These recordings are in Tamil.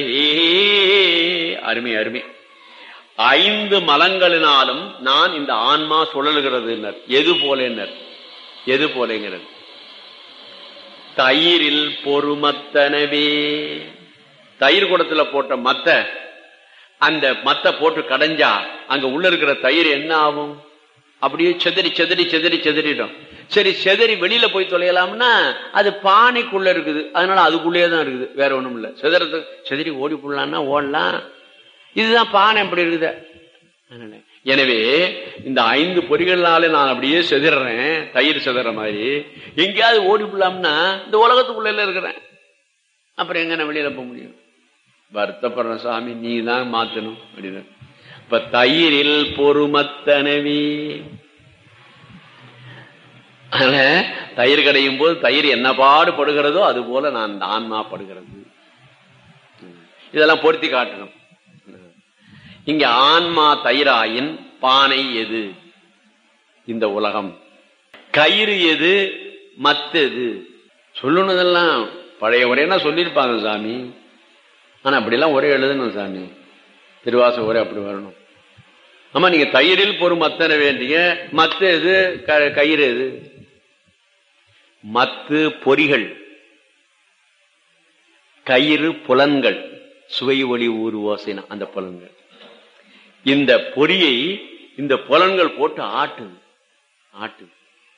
ஏ, அருமை அருமை ஐந்து மலங்களினாலும் நான் இந்த ஆன்மா சுழலுகிறது எது போலனர் எது போலங்கிறது தயிரில் பொறுமத்தனவே தயிர் குடத்துல போட்ட மத்த அந்த மத்த போட்டு கடைஞ்சா அங்க உள்ள இருக்கிற தயிர் என்ன ஆகும் அப்படியே செதறி செதறி செதறி செதறிடும் சரி செதறி வெளியில போய் தொலையலாம்னா அது பானைக்குள்ள இருக்குது அதனால அதுக்குள்ளேயே தான் இருக்குது வேற ஒண்ணும் இல்ல செதறது செதறி ஓடி போடலாம்னா ஓடலாம் இதுதான் பானை எப்படி இருக்குது அதனால. எனவே இந்த ஐந்து பொறிகள்னால நான் அப்படியே செதறேன் தயிர் செதற மாதிரி எங்கேயாவது ஓடி போடலாம்னா இந்த உலகத்துக்குள்ள இருக்கிறேன் அப்புறம் எங்க நான் வெளியில போக முடியும் வருத்தப்படுற சாமி நீ தான் மாத்தணும் அப்படின்னு இப்ப தயிரில் பொறுமத்தனவி அதனால தயிர் கடையும் போது தயிர் என்ன பாடுபடுகிறதோ அது போல நான் இந்த ஆன்மா படுகிறது இதெல்லாம் பொருத்தி காட்டணும் இங்க ஆன்மா தயிராயின் பானை எது இந்த உலகம் கயிறு எது மத்தது சொல்லணுதெல்லாம் பழைய உரையா சொல்லியிருப்பாங்க சாமி ஆனா அப்படிலாம் ஒரே எழுதணும் சாமி திருவாச ஒரே அப்படி வரணும் ஆமா நீங்க தயிரில் பொறும் மத்தன வேண்டிய மத்து எது க- கயிறு எது மத்து பொறிகள் கயிறு புலன்கள் சுவை ஒளி ஊறு ஓசைனா அந்த புலன்கள் இந்த பொறியை இந்த புலன்கள் போட்டு ஆட்டுது ஆட்டுது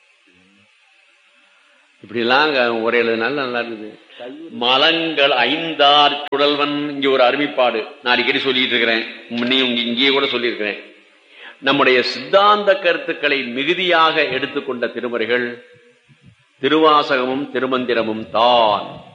இப்படி எல்லாம் ஒரே எழுதுனால நல்லா இருக்குது மலங்கள் ஐந்தார் சுடல்வன் இங்க ஒரு அருமைப்பாடு நான் அடிக்கடி சொல்லிட்டு இருக்கிறேன் முன்னே இங்க- இங்கேயே கூட சொல்லியிருக்கிறேன் நம்முடைய சித்தாந்த கருத்துக்களை மிகுதியாக எடுத்துக்கொண்ட திருமறைகள் திருவாசகமும் திருமந்திரமும் தான்